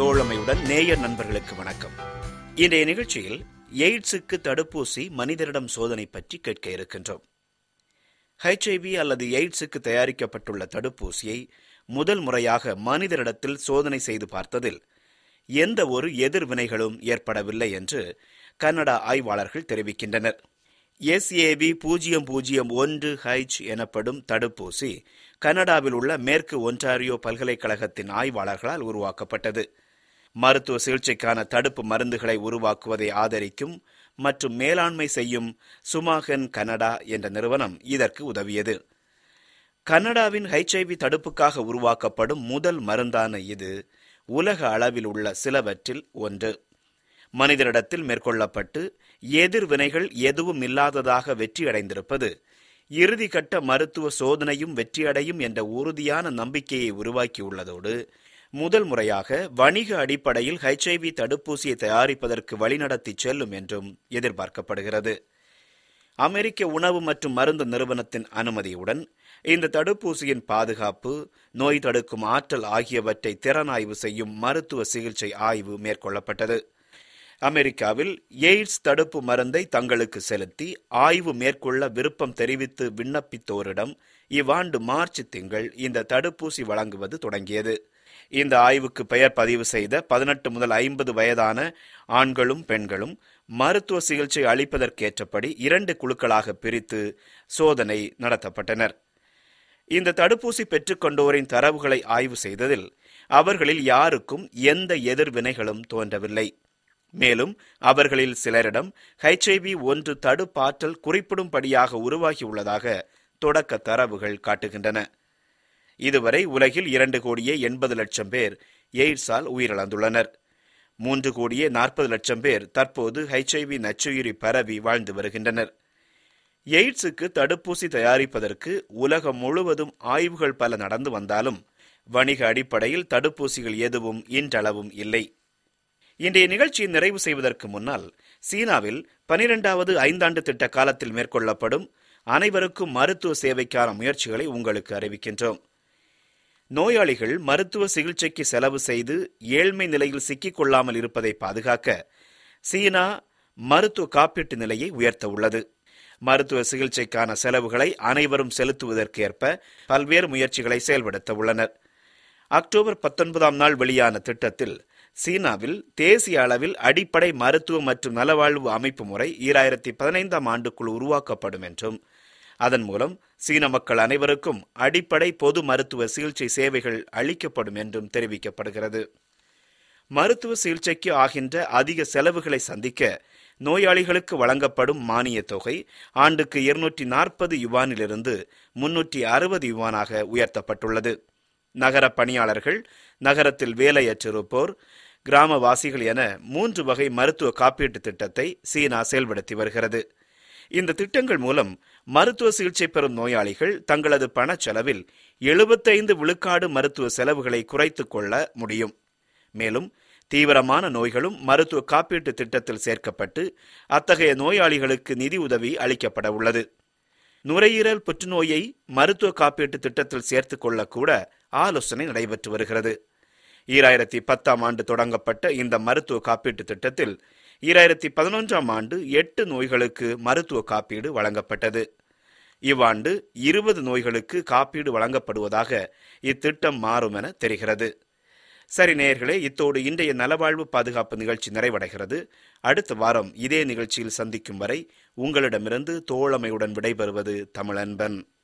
தோழமையுடன் நேயர் நண்பர்களுக்கு வணக்கம் இன்றைய நிகழ்ச்சியில் எய்ட்ஸுக்கு தடுப்பூசி மனிதரிடம் சோதனை பற்றி கேட்க இருக்கின்றோம் ஹெச்ஐவி அல்லது எய்ட்ஸுக்கு தயாரிக்கப்பட்டுள்ள தடுப்பூசியை முதல் முறையாக மனிதரிடத்தில் சோதனை செய்து பார்த்ததில் எந்த ஒரு எதிர்வினைகளும் ஏற்படவில்லை என்று கனடா ஆய்வாளர்கள் தெரிவிக்கின்றனர் எஸ்ஏபி பூஜ்ஜியம் பூஜ்ஜியம் ஒன்று ஹைச் எனப்படும் தடுப்பூசி கனடாவில் உள்ள மேற்கு ஒன்டாரியோ பல்கலைக்கழகத்தின் ஆய்வாளர்களால் உருவாக்கப்பட்டது மருத்துவ சிகிச்சைக்கான தடுப்பு மருந்துகளை உருவாக்குவதை ஆதரிக்கும் மற்றும் மேலாண்மை செய்யும் சுமாகன் கனடா என்ற நிறுவனம் இதற்கு உதவியது கனடாவின் ஹெச்ஐவி தடுப்புக்காக உருவாக்கப்படும் முதல் மருந்தான இது உலக அளவில் உள்ள சிலவற்றில் ஒன்று மனிதரிடத்தில் மேற்கொள்ளப்பட்டு எதிர்வினைகள் எதுவும் இல்லாததாக வெற்றியடைந்திருப்பது இறுதிக்கட்ட மருத்துவ சோதனையும் வெற்றியடையும் என்ற உறுதியான நம்பிக்கையை உருவாக்கியுள்ளதோடு முதல் முறையாக வணிக அடிப்படையில் ஹெச்ஐவி தடுப்பூசியை தயாரிப்பதற்கு வழிநடத்தி செல்லும் என்றும் எதிர்பார்க்கப்படுகிறது அமெரிக்க உணவு மற்றும் மருந்து நிறுவனத்தின் அனுமதியுடன் இந்த தடுப்பூசியின் பாதுகாப்பு நோய் தடுக்கும் ஆற்றல் ஆகியவற்றை திறனாய்வு செய்யும் மருத்துவ சிகிச்சை ஆய்வு மேற்கொள்ளப்பட்டது அமெரிக்காவில் எய்ட்ஸ் தடுப்பு மருந்தை தங்களுக்கு செலுத்தி ஆய்வு மேற்கொள்ள விருப்பம் தெரிவித்து விண்ணப்பித்தோரிடம் இவ்வாண்டு மார்ச் திங்கள் இந்த தடுப்பூசி வழங்குவது தொடங்கியது இந்த ஆய்வுக்கு பெயர் பதிவு செய்த பதினெட்டு முதல் ஐம்பது வயதான ஆண்களும் பெண்களும் மருத்துவ சிகிச்சை அளிப்பதற்கேற்றபடி இரண்டு குழுக்களாக பிரித்து சோதனை நடத்தப்பட்டனர் இந்த தடுப்பூசி பெற்றுக்கொண்டோரின் தரவுகளை ஆய்வு செய்ததில் அவர்களில் யாருக்கும் எந்த எதிர்வினைகளும் தோன்றவில்லை மேலும் அவர்களில் சிலரிடம் ஹெச்ஐவி ஒன்று தடுப்பாற்றல் குறிப்பிடும்படியாக உருவாகியுள்ளதாக தொடக்க தரவுகள் காட்டுகின்றன இதுவரை உலகில் இரண்டு கோடியே எண்பது லட்சம் பேர் எய்ட்ஸால் உயிரிழந்துள்ளனர் மூன்று கோடியே நாற்பது லட்சம் பேர் தற்போது ஹெச்ஐவி நச்சுயிரி பரவி வாழ்ந்து வருகின்றனர் எய்ட்ஸுக்கு தடுப்பூசி தயாரிப்பதற்கு உலகம் முழுவதும் ஆய்வுகள் பல நடந்து வந்தாலும் வணிக அடிப்படையில் தடுப்பூசிகள் எதுவும் இன்றளவும் இல்லை இன்றைய நிகழ்ச்சியை நிறைவு செய்வதற்கு முன்னால் சீனாவில் பனிரெண்டாவது ஐந்தாண்டு திட்ட காலத்தில் மேற்கொள்ளப்படும் அனைவருக்கும் மருத்துவ சேவைக்கான முயற்சிகளை உங்களுக்கு அறிவிக்கின்றோம் நோயாளிகள் மருத்துவ சிகிச்சைக்கு செலவு செய்து ஏழ்மை நிலையில் சிக்கிக் கொள்ளாமல் இருப்பதை பாதுகாக்க சீனா மருத்துவ காப்பீட்டு நிலையை உயர்த்த உள்ளது மருத்துவ சிகிச்சைக்கான செலவுகளை அனைவரும் செலுத்துவதற்கேற்ப பல்வேறு முயற்சிகளை செயல்படுத்த உள்ளனர் அக்டோபர் பத்தொன்பதாம் நாள் வெளியான திட்டத்தில் சீனாவில் தேசிய அளவில் அடிப்படை மருத்துவ மற்றும் நலவாழ்வு அமைப்பு முறை ஈராயிரத்தி பதினைந்தாம் ஆண்டுக்குள் உருவாக்கப்படும் என்றும் அதன் மூலம் சீன மக்கள் அனைவருக்கும் அடிப்படை பொது மருத்துவ சிகிச்சை சேவைகள் அளிக்கப்படும் என்றும் தெரிவிக்கப்படுகிறது மருத்துவ சிகிச்சைக்கு ஆகின்ற அதிக செலவுகளை சந்திக்க நோயாளிகளுக்கு வழங்கப்படும் மானிய தொகை ஆண்டுக்கு இருநூற்றி நாற்பது யுவானிலிருந்து முன்னூற்றி அறுபது யுவானாக உயர்த்தப்பட்டுள்ளது நகர பணியாளர்கள் நகரத்தில் வேலையற்றிருப்போர் கிராமவாசிகள் என மூன்று வகை மருத்துவ காப்பீட்டு திட்டத்தை சீனா செயல்படுத்தி வருகிறது இந்த திட்டங்கள் மூலம் மருத்துவ சிகிச்சை பெறும் நோயாளிகள் தங்களது பணச்செலவில் எழுபத்தைந்து விழுக்காடு மருத்துவ செலவுகளை குறைத்துக் கொள்ள முடியும் மேலும் தீவிரமான நோய்களும் மருத்துவ காப்பீட்டு திட்டத்தில் சேர்க்கப்பட்டு அத்தகைய நோயாளிகளுக்கு நிதி உதவி அளிக்கப்பட உள்ளது நுரையீரல் புற்றுநோயை மருத்துவ காப்பீட்டு திட்டத்தில் சேர்த்துக் கொள்ளக்கூட ஆலோசனை நடைபெற்று வருகிறது ஈராயிரத்தி பத்தாம் ஆண்டு தொடங்கப்பட்ட இந்த மருத்துவ காப்பீட்டு திட்டத்தில் ஈராயிரத்தி பதினொன்றாம் ஆண்டு எட்டு நோய்களுக்கு மருத்துவ காப்பீடு வழங்கப்பட்டது இவ்வாண்டு இருபது நோய்களுக்கு காப்பீடு வழங்கப்படுவதாக இத்திட்டம் மாறும் என தெரிகிறது சரி நேயர்களே இத்தோடு இன்றைய நலவாழ்வு பாதுகாப்பு நிகழ்ச்சி நிறைவடைகிறது அடுத்த வாரம் இதே நிகழ்ச்சியில் சந்திக்கும் வரை உங்களிடமிருந்து தோழமையுடன் விடைபெறுவது தமிழன்பன்